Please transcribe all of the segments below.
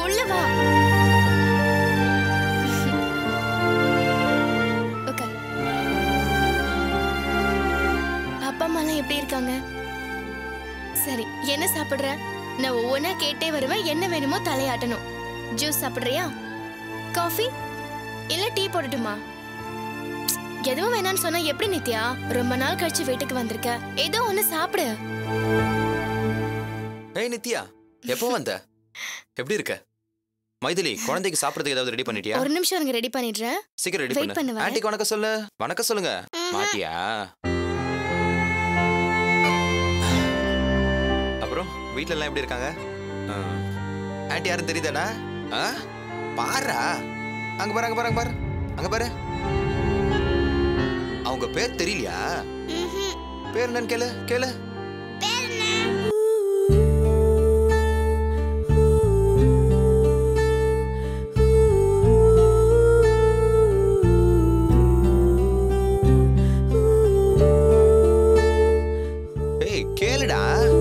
உள்ள வா உட்கார். அப்பா அம்மாலாம் எப்படி இருக்காங்க சரி என்ன சாப்பிடுற நான் ஒவ்வொன்றா கேட்டே வருவேன் என்ன வேணுமோ தலையாட்டணும் ஜூஸ் சாப்பிடுறியா காஃபி இல்ல டீ போடட்டுமா எதுவும் வேணாம்னு சொன்னா எப்படி நித்யா ரொம்ப நாள் கழிச்சு வீட்டுக்கு வந்திருக்க ஏதோ ஒண்ணு சாப்பிடு ஏய் நித்யா எப்போ வந்த எப்படி இருக்க மைதிலி குழந்தைக்கு சாப்பிடுறதுக்கு ஏதாவது ரெடி பண்ணிட்டியா ஒரு நிமிஷம் எனக்கு ரெடி பண்ணிடுறேன் சீக்கிரம் ரெடி Wait பண்ணு பண்ணு, வரேன். ஆன்ட்டிக்கு வணக்கம் சொல்லு வணக்கம் சொல்லுங்க மாட்டியா அப்புறம் வீட்ல எல்லாம் எப்படி இருக்காங்க ஆ. ஆன்ட்டி யாரும் தெரியுதாடா ஆ பாரா அங்க பாரு அங்க பாரு அங்க பாரு அங்க பாரு அவங்க பேர் தெரியலையா பேர் என்னன்னு கேளு கேளு ஏய் கேளுடா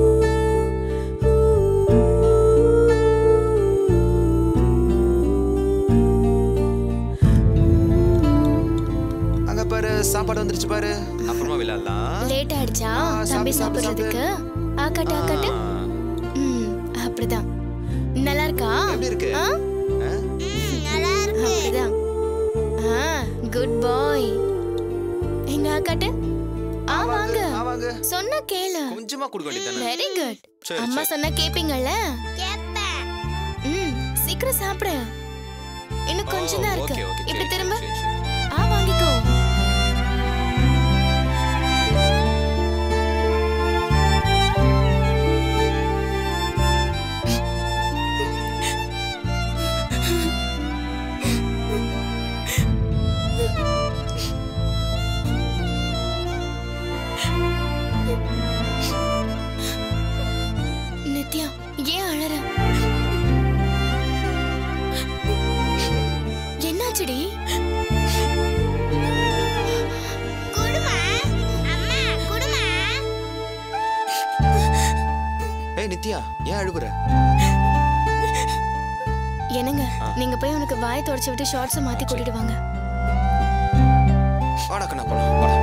அங்க பாரு சாப்பாடு வந்துருச்சு பாரு அப்புறமா விளையாடலாம் லேட் ஆயிடுச்சா ஆ, தம்பி சாப்பிடு, சாப்பிடு, சாப்பிடுறதுக்கு ஆக்கட்டு ஆக்கட்டு ஆ, ம் அப்படிதான் நல்லா இருக்கா எப்படி இருக்கு ஆ? ஆ? அப்படிதான் ஆ குட் பாய் எங்க ஆக்கட்டு ஆ வாங்க ஆ, வாங்க சொன்ன கேளு கொஞ்சமா கொடுக்க வேண்டியதானே வெரி குட் சரி, அம்மா சரி. சொன்னா கேப்பீங்கல்ல ம் சீக்கிரம் சாப்பிடு இன்னும் கொஞ்சம் தான் ஓ, இருக்கு ஓகே, ஓகே, இப்படி சரி, திரும்ப சரி, சரி. ஆ வாங்கிக்கோ நித்யா ஏன் அழற என்னாச்சுடி ஏய் நித்யா ஏன் அழுகுற என்னங்க ஆ. நீங்க போய் அவனுக்கு வாயை தொடச்சு விட்டு ஷார்ட்ஸை மாத்தி கூட்டிட்டு வாங்க வாடா கண்ணா போலாம் வாடா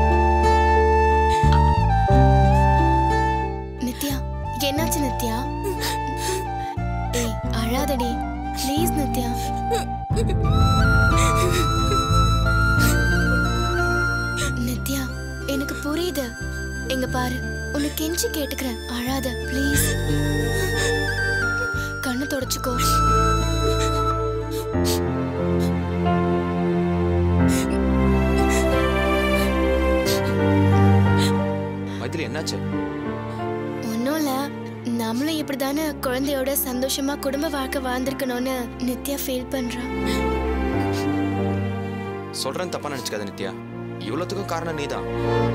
நித்யா என்னாச்சு நித்யா ஏய் அழாதடி ப்ளீஸ் நித்யா நித்யா எனக்கு புரியுது எங்க பாரு உன்னை கெஞ்சி கேட்டுக்கிறேன் அழாத ப்ளீஸ் கண்ணு தொடச்சுக்கோ மைதிலி என்னாச்சு ஒன்றும் இல்லை நம்மளும் இப்படிதானே குழந்தையோட சந்தோஷமா குடும்ப வாழ்க்கை வாழ்ந்திருக்கணும்னு நித்யா ஃபீல் பண்றா சொல்றேன் தப்பா நினைச்சுக்காத நித்யா இவ்வளவுக்கும் காரணம் நீதான்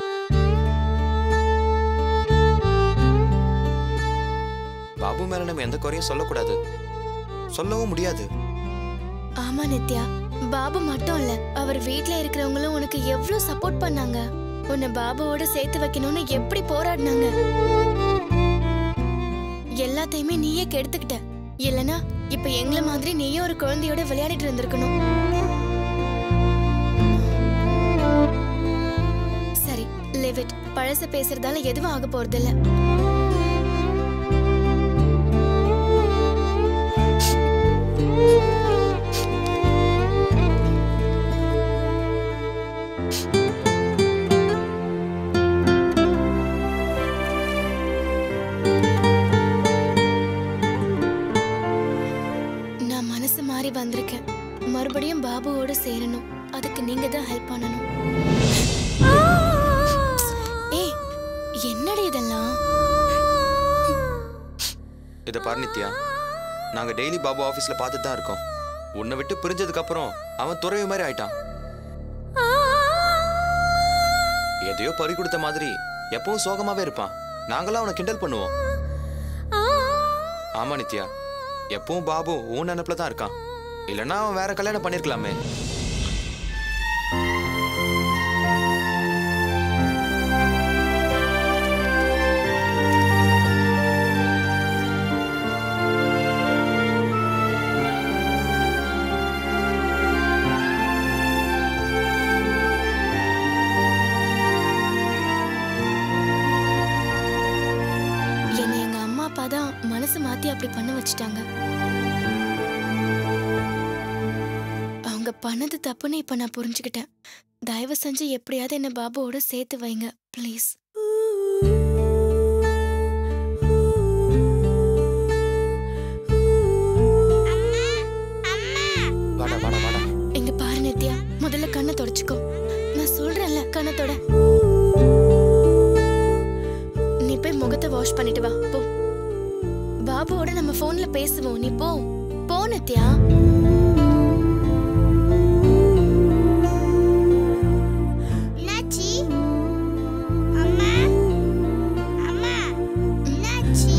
பாபு மேல நம்ம எந்த குறையும் சொல்லக்கூடாது சொல்லவும் முடியாது ஆமா நித்யா பாபு மட்டும் இல்ல அவர் வீட்ல இருக்கிறவங்களும் உனக்கு எவ்வளவு சப்போர்ட் பண்ணாங்க உன்னை பாபுவோட சேர்த்து வைக்கணும்னு எப்படி போராடினாங்க எல்லாத்தையுமே நீயே கெடுத்துக்கிட்ட இல்லனா இப்ப எங்கள மாதிரி நீயும் ஒரு குழந்தையோட விளையாடிட்டு இருந்திருக்கணும் சரி லிவ் இட் பழச பேசுறதால எதுவும் ஆக போறதில்ல நான் மனசு மாறி வந்திருக்கேன் மறுபடியும் பாபுவோட சேரணும் அதுக்கு நீங்க தான் ஹெல்ப் பண்ணணும் ஏய் என்னடி இதெல்லாம் இதை பாரு நித்யா நாங்க டெய்லி பாபு ஆபீஸ்ல பார்த்துட்டு தான் இருக்கோம் உன்னை விட்டு பிரிஞ்சதுக்கு அப்புறம் அவன் துறவி மாதிரி ஆயிட்டான் எதையோ பறி கொடுத்த மாதிரி எப்பவும் சோகமாவே இருப்பான் நாங்களாம் அவனை கிண்டல் பண்ணுவோம் ஆமா நித்யா எப்பவும் பாபு உன் நினப்புல தான் இருக்கான் இல்லைன்னா அவன் வேற கல்யாணம் பண்ணிருக்கலாமே மனசு மாத்தி அப்படி பண்ண வச்சுட்டாங்க அவங்க பண்ணது தப்புன்னு இப்ப நான் புரிஞ்சுக்கிட்டேன் தயவு செஞ்சு எப்படியாவது என்ன பாபுவோட சேர்த்து வைங்க ப்ளீஸ் வாடா வாடா வாடா இங்க பாரு நித்யா முதல்ல கண்ணை தொடச்சுக்கோ நான் சொல்றேன்ல கண்ணை தொட நீ போய் முகத்தை வாஷ் பண்ணிட்டு வா போ பாபுவோட நம்ம போன்ல பேசுவோம் நீ போ போ நித்யா என்னாச்சி அம்மா அம்மா என்னாச்சி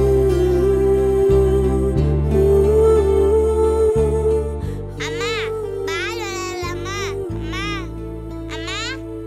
அம்மா பால் விளையாடலாமா அம்மா அம்மா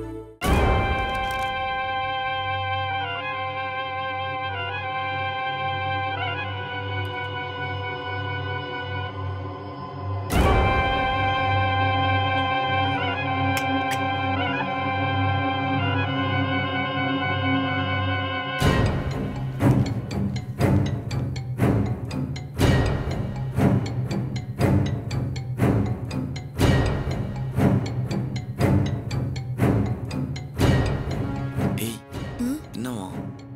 ஏய் என்னவா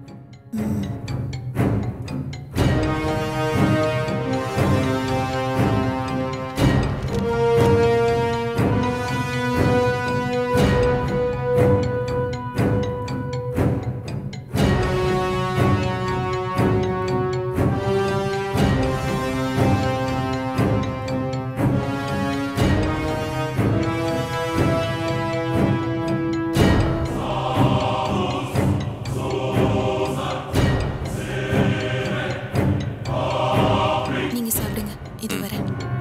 நீங்க சாப்பிடுங்க இது வர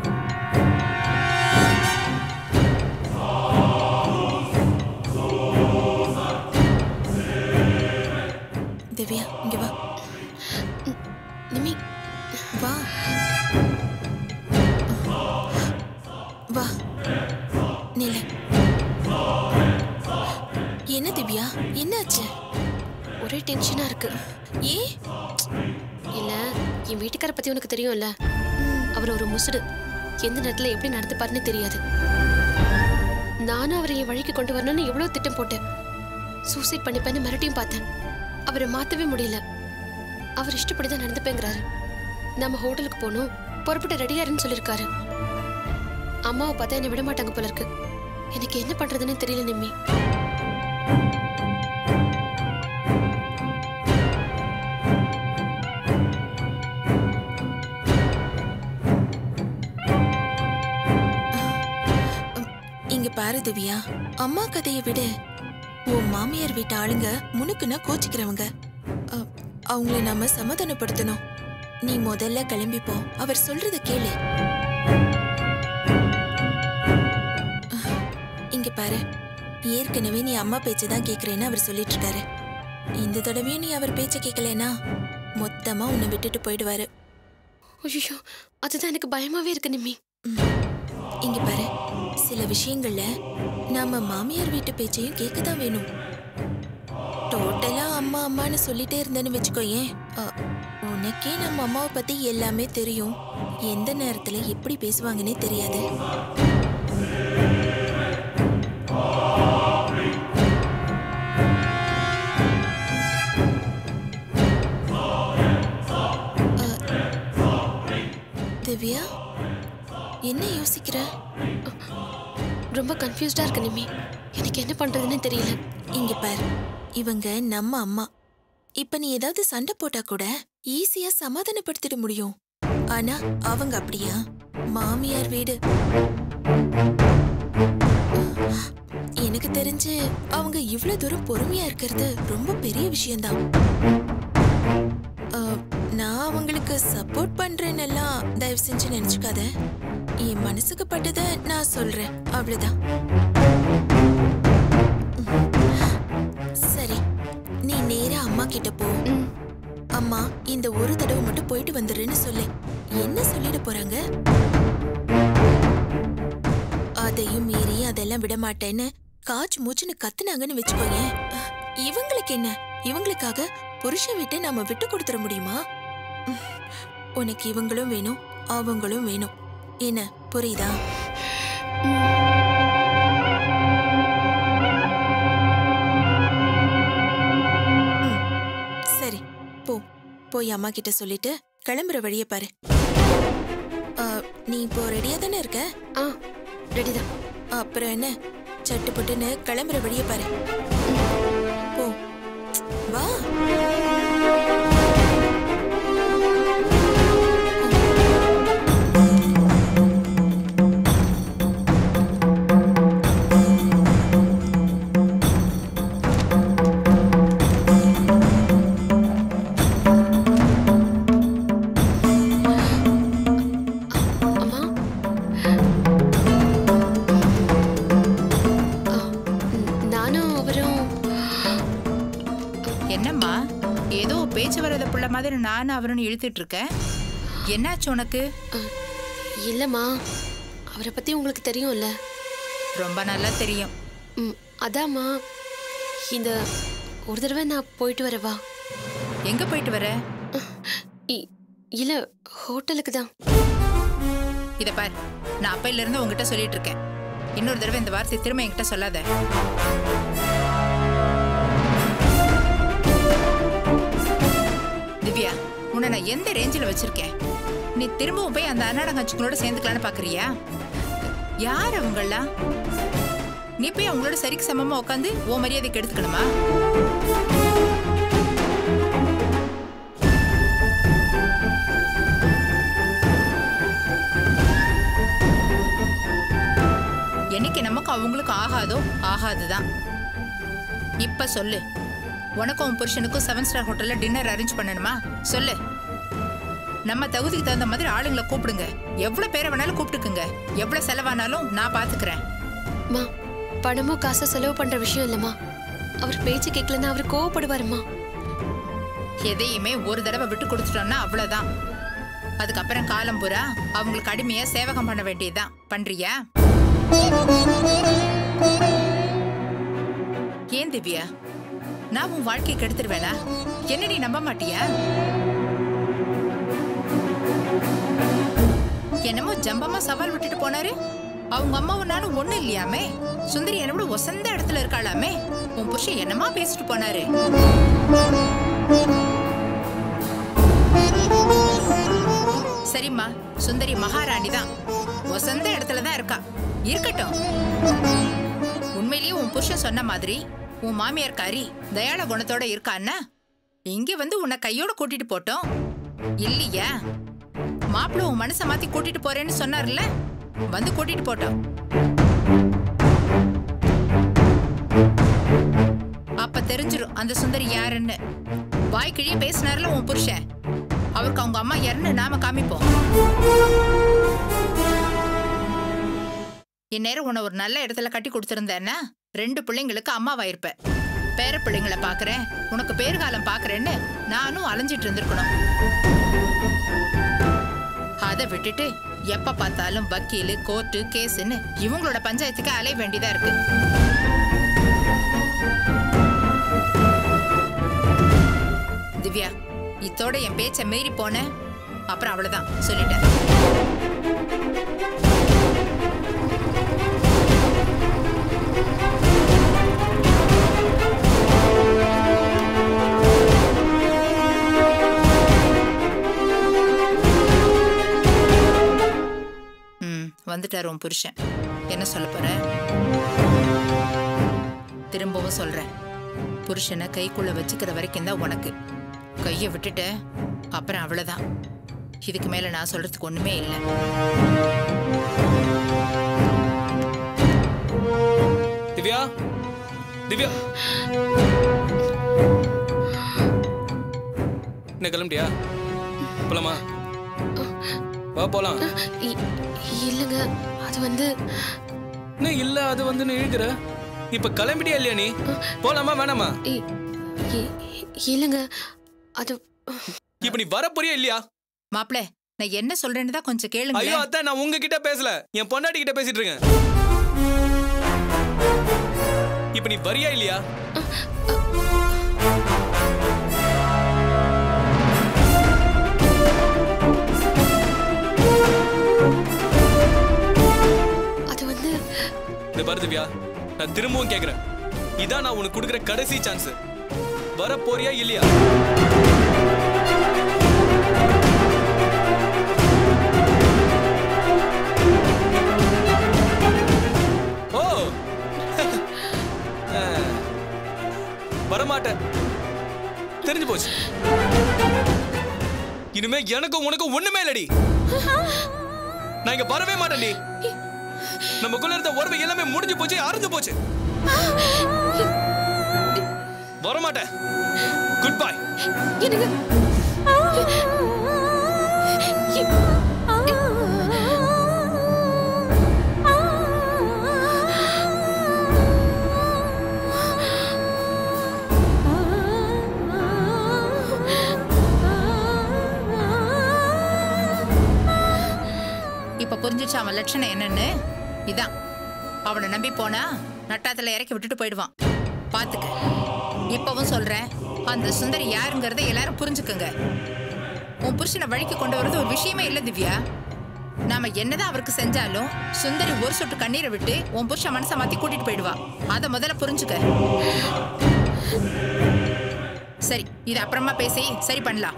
திவ்யா இங்க வா நிமி வா வா நில என்ன திவ்யா என்னாச்சு ஒரே டென்ஷனா இருக்கு ஏ இல்ல என் வீட்டுக்கார பத்தி உனக்கு தெரியும்ல அவர் ஒரு முசுடு எந்த நேரத்துல எப்படி நடந்துப்பாருன்னு தெரியாது நானும் அவரை என் வழிக்கு கொண்டு வரணும்னு எவ்வளவு திட்டம் போட்டேன் சூசைட் பண்ணிப்பேன்னு மிரட்டியும் பார்த்தேன் அவரை மாத்தவே முடியல அவர் இஷ்டப்படிதான் நடந்துப்பேங்கிறாரு நம்ம ஹோட்டலுக்கு போகணும் புறப்பட்டு ரெடியாருன்னு சொல்லியிருக்காரு அம்மாவை பார்த்தா என்னை விட மாட்டாங்க போல இருக்கு எனக்கு என்ன பண்றதுன்னு தெரியல நிம்மி இங்க பாரு திவ்யா அம்மா கதையை விட உன் மாமியார் வீட்டு ஆளுங்க முனுக்குன்னா கோச்சிக்கிறவங்க அ, அவங்கள நாம சமாதானப்படுத்தணும் நீ முதல்ல கிளம்பிப்போ அவர் சொல்றத கேளு இங்க பாரு ஏற்கனவே நீ அம்மா பேச்சு தான் கேக்குறேன்னு அவர் சொல்லிட்டு இருக்காரு இந்த தடவையும் நீ அவர் பேச்ச கேட்கலனா மொத்தமா உன்னை விட்டுட்டு போயிடுவாரு ஐயோ அதுதான் எனக்கு பயமாவே இருக்கு நிம்மி இங்க பாரு சில விஷயங்கள்ல நாம மாமியார் வீட்டு பேச்சையும் கேட்க தான் வேணும் டோட்டலா அம்மா அம்மான்னு சொல்லிட்டே இருந்தேன்னு வச்சுக்கோயேன் அ, உனக்கே நம்ம அம்மாவை பத்தி எல்லாமே தெரியும் எந்த நேரத்துல எப்படி பேசுவாங்கன்னே தெரியாது அ, திவ்யா என்ன யோசிக்கிற ரொம்ப கன்ஃபியூஸ்டா இருக்கு நிம்மி எனக்கு என்ன பண்றதுன்னு தெரியல இங்க பாரு இவங்க நம்ம அம்மா இப்ப நீ ஏதாவது சண்டை போட்டா கூட ஈஸியா சமாதானப்படுத்திட முடியும் ஆனா அவங்க அப்படியா மாமியார் வீடு எனக்கு தெரிஞ்சு அவங்க இவ்ளோ தூரம் பொறுமையா இருக்கிறது ரொம்ப பெரிய விஷயம்தான் அஹ், நான் அவங்களுக்கு சப்போர்ட் பண்றேன்னெல்லாம் தயவு செஞ்சு நினைச்சுக்காத என் மனசுக்கு பட்டதை நான் சொல்றேன் அவ்வளவுதான் சரி நீ நேரா அம்மா கிட்ட போ அம்மா இந்த ஒரு தடவை மட்டும் போயிட்டு வந்துடுறேன்னு சொல்லு என்ன சொல்லிட போறாங்க அதையும் மீறி அதெல்லாம் விட மாட்டேன்னு காச்சு மூச்சுன்னு கத்துனாங்கன்னு வச்சுக்கோயேன் இவங்களுக்கு என்ன இவங்களுக்காக புருஷன் விட்டு நாம விட்டு கொடுத்துட முடியுமா உனக்கு இவங்களும் வேணும் அவங்களும் வேணும் என்ன புரியுதா ம், சரி போ போய் அம்மா கிட்ட சொல்லிட்டு கிளம்புற வழியை பாரு ஆ, நீ இப்போ ரெடியா தானே இருக்க ஆ ரெடி தான் அப்புறம் என்ன சட்டு புட்டுன்னு கிளம்புற வழியை பாரு போ வா அம்மா ஆ, ம், நானும் அவரும் என்னம்மா ஏதோ பேச்சு வராத புள்ள மாதிரி நானும் அவரும் இழுத்துட்டு இருக்கேன் என்னாச்சு உனக்கு ஆ, இல்லைம்மா அவரை பற்றி உங்களுக்கு தெரியும்ல ரொம்ப நல்லா தெரியும் ம் அதாம்மா இந்த ஒரு தடவை நான் போயிட்டு வரவா எங்க போயிட்டு வர இ- இல்ல ஹோட்டலுக்கு தான் இத பார் நான் அப்பையில இருந்து உங்ககிட்ட சொல்லிட்டு இருக்கேன் இன்னொரு தடவை இந்த வார்த்தை திரும்ப என்கிட்ட சொல்லாத திவ்யா உன்னை நான் எந்த ரேஞ்சில் வச்சிருக்கேன் நீ திரும்பவும் போய் அந்த அன்னாடங்கச்சுங்களோட சேர்ந்துக்கலான்னு பாக்குறியா யார் அவங்கெல்லாம் நீ போய் அவங்களோட சரிக்கு சமமா உட்காந்து உன் மரியாதைக்கு எடுத்துக்கணுமா என்னைக்கு நமக்கு அவங்களுக்கு ஆகாதோ ஆகாதுதான் இப்ப சொல்லு உனக்கும் உன் புருஷனுக்கும் செவன் ஸ்டார் ஹோட்டல்ல டின்னர் அரேஞ்ச் பண்ணணுமா சொல்லு நம்ம தகுதிக்கு தகுந்த மாதிரி ஆளுங்களை கூப்பிடுங்க எவ்வளவு பேரை வேணாலும் கூப்பிட்டுக்குங்க எவ்வளவு செலவானாலும் நான் பாத்துக்கிறேன் மா பணமோ காசோ செலவு பண்ற விஷயம் இல்லம்மா அவர் பேச்சு கேட்கலன்னா அவர் கோவப்படுவாருமா எதையுமே ஒரு தடவை விட்டு கொடுத்துட்டோம்னா அவ்வளவுதான் அதுக்கப்புறம் காலம் பூரா அவங்களுக்கு அடிமையா சேவகம் பண்ண வேண்டியதுதான் பண்றியா ஏன் திவ்யா நான் உன் வாழ்க்கையை கெடுத்துருவேனா என்ன நீ நம்ப மாட்டியா என்னமோ ஜம்பமா சவால் விட்டுட்டு போனாரு அவங்க அம்மாவும் நானும் ஒண்ணு இல்லையாமே சுந்தரி என்னை விட ஒசந்த இடத்துல இருக்காளாமே உன் புருஷன் என்னமா பேசிட்டு போனாரு சரிம்மா சுந்தரி மகாராணி தான் வசந்த இடத்துல தான் இருக்கா இருக்கட்டும் உண்மையிலேயே உன் புருஷன் சொன்ன மாதிரி உன் மாமியார் காரி தயாள குணத்தோட இருக்கான்னா இங்க வந்து உன்னை கையோட கூட்டிட்டு போட்டோம் இல்லையா மாப்பிள்ள உன் மனசை மாத்தி கூட்டிட்டு போறேன்னு சொன்னார்ல வந்து கூட்டிட்டு போட்டோம் அப்ப தெரிஞ்சிரும் அந்த சுந்தரி யாருன்னு வாய் கிழிய பேசினார்ல உன் புருஷன் அவருக்கு அவங்க அம்மா யாருன்னு நாம காமிப்போம் இந்நேரம் உன்னை ஒரு நல்ல இடத்துல கட்டி கொடுத்திருந்தேன்னா ரெண்டு பிள்ளைங்களுக்கு அம்மாவாயிருப்ப பேர பிள்ளைங்களை பாக்குறேன் உனக்கு பேர்காலம் பாக்குறேன்னு நானும் அலைஞ்சிட்டு இருந்திருக்கணும் அதை விட்டுட்டு எப்ப பார்த்தாலும் வக்கீலு கோர்ட்டு கேஸ்ன்னு இவங்களோட பஞ்சாயத்துக்கு அலைய வேண்டியதா இருக்கு திவ்யா இத்தோட என் பேச்ச மீறி போன அப்புறம் அவ்வளவுதான் சொல்லிட்டேன் ம் வந்துட்டார் உன் புருஷன் என்ன சொல்ல போற திரும்பவும் சொல்றேன் புருஷனை கைக்குள்ள வச்சுக்கிற வரைக்கும் தான் உனக்கு கையை விட்டுட்ட அப்புறம் அவ்வளவுதான் இதுக்கு மேல நான் சொல்றதுக்கு ஒண்ணுமே இல்லை திவ்யா திவ்யா என்ன கிளம்பிட்டியா போலாமா வா போலாம் இ- இல்லைங்க அது வந்து என்ன இல்ல அது வந்து நீ இழுக்கிற இப்ப கிளம்பிட்டியா இல்லையா நீ போலாமா வேணாமா இ- இ- இல்லைங்க அது இப்ப நீ வர போறியா இல்லையா மாப்பிள நான் என்ன சொல்றேன்னு தான் கொஞ்சம் ஐயோ கேளுங்க அத்தை நான் உங்ககிட்ட பேசல என் பொண்டாட்டி கிட்ட பேசிட்டு இருக்கேன் இப்ப நீ வரியா இல்லையா இந்த பாரு திவ்யா நான் திரும்பவும் கேக்குறேன் இதான் நான் உனக்கு கொடுக்குற கடைசி சான்ஸ் வர போறியா இல்லையா ஓ அஹ், வரமாட்டேன் தெரிஞ்சு போச்சு இனிமே எனக்கும் உனக்கும் ஒண்ணுமே இல்லடி நான் இங்க வரவே மாட்டேன்டி நமக்குள்ள இருந்த உறவு எல்லாமே முடிஞ்சு போச்சு அறுந்து போச்சு வரமாட்டேன் குட் பை எனக்கு இப்ப புரிஞ்சுச்சு அவன் லட்சணம் என்னன்னு இதான் அவனை நம்பி போனா நட்டாத்துல இறக்கி விட்டுட்டு போயிடுவான் பாத்துக்க இப்பவும் சொல்றேன் அந்த சுந்தரி யாருங்கிறத எல்லாரும் புரிஞ்சுக்குங்க உன் புருஷனை வழிக்கு கொண்டு வரது ஒரு விஷயமே இல்ல திவ்யா நாம என்னதான் அவருக்கு செஞ்சாலும் சுந்தரி ஒரு சொட்டு கண்ணீரை விட்டு உன் புருஷன் மனசை மாத்தி கூட்டிட்டு போயிடுவா அத முதல்ல புரிஞ்சுக்க சரி இது அப்புறமா பேசி சரி பண்ணலாம்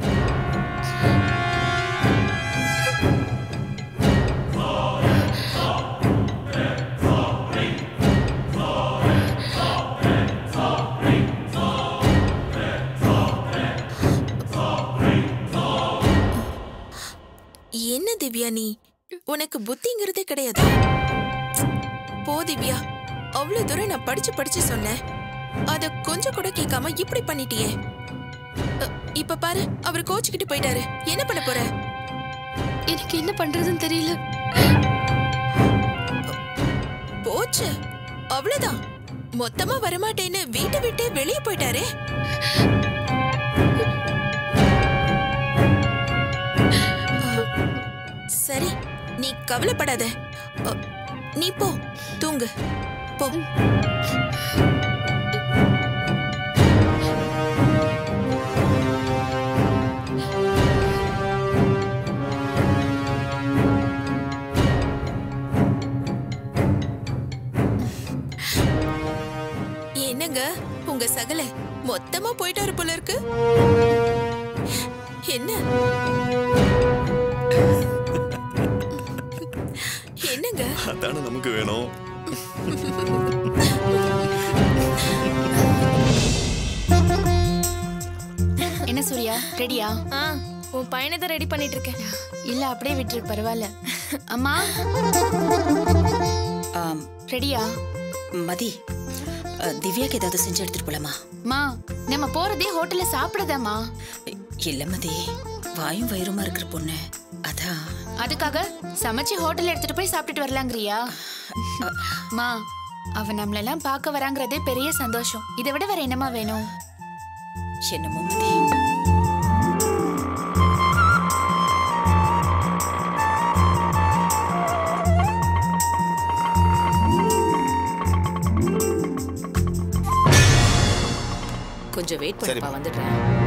என்ன திவ்யா நீ உனக்கு புத்திங்கிறதே கிடையாது போ திவ்யா அவ்வளவு தூரம் நான் படிச்சு படிச்சு சொன்னேன் அத கொஞ்சம் கூட கேட்காம இப்படி பண்ணிட்டியே அ, இப்ப பாரு அவர் கோச்சுக்கிட்டு போயிட்டாரு என்ன பண்ண போற எனக்கு என்ன பண்றதுன்னு தெரியல போச்சு அவ்வளவுதான் மொத்தமா வரமாட்டேன்னு வீட்டை விட்டே வெளியே போயிட்டாரே சரி நீ கவலைப்படாத அ, நீ போ தூங்கு போ என்னங்க உங்க சகல மொத்தமா போயிட்டாரு போல இருக்கு என்ன என்னங்க அதானே நமக்கு வேணும் என்ன சூர்யா ரெடியா ஆ உன் பையனை தான் ரெடி பண்ணிட்டு இருக்கேன் இல்ல அப்படியே விட்டுரு பரவாயில்ல அம்மா ஆம், ரெடியா மதி அ, திவ்யாக்கு ஏதாவது செஞ்சு எடுத்துட்டு போலாமா மா நம்ம போறதே ஹோட்டல்ல சாப்பிடதாம்மா இல்ல மதி வாயும் வயிறுமா இருக்கிற பொண்ணு அதான் அதுக்காக சமைச்சு ஹோட்டல்ல எடுத்துட்டு போய் சாப்பிட்டுட்டு வரலாங்கிறியா மா அவ நம்மளெல்லாம் பார்க்க வராங்கிறதே பெரிய சந்தோஷம் இதை விட வேற என்னமா வேணும் என்னமோ மதி கொஞ்சம் வெயிட் சரிம்மா. பண்ணுப்பா வந்துடுறேன்